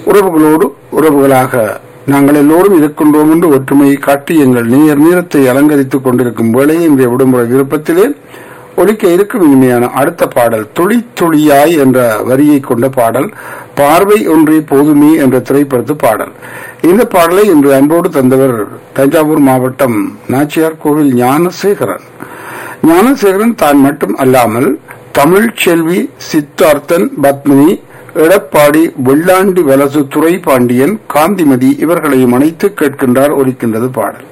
உறவுகளோடு உறவுகளாக நாங்கள் எல்லோரும் இருக்கின்றோம் என்று ஒற்றுமையை காட்டி எங்கள் நீர் நீரத்தை அலங்கரித்துக் கொண்டிருக்கும் வேளையை இன்றைய விடுமுறை விருப்பத்திலே ஒலிக்க இருக்கும் இனிமையான அடுத்த பாடல் துளி துளியாய் என்ற வரியை கொண்ட பாடல் பார்வை ஒன்றே போதுமே என்ற திரைப்படத்து பாடல் இந்த பாடலை இன்று அன்போடு தந்தவர் தஞ்சாவூர் மாவட்டம் நாச்சியார் கோவில் ஞானசேகரன் ஞானசேகரன் தான் மட்டும் அல்லாமல் தமிழ் செல்வி சித்தார்த்தன் பத்மினி எடப்பாடி வெள்ளாண்டி வலசு துறை பாண்டியன் காந்திமதி இவர்களையும் அணைத்து கேட்கின்றார் ஒலிக்கின்றது பாடல்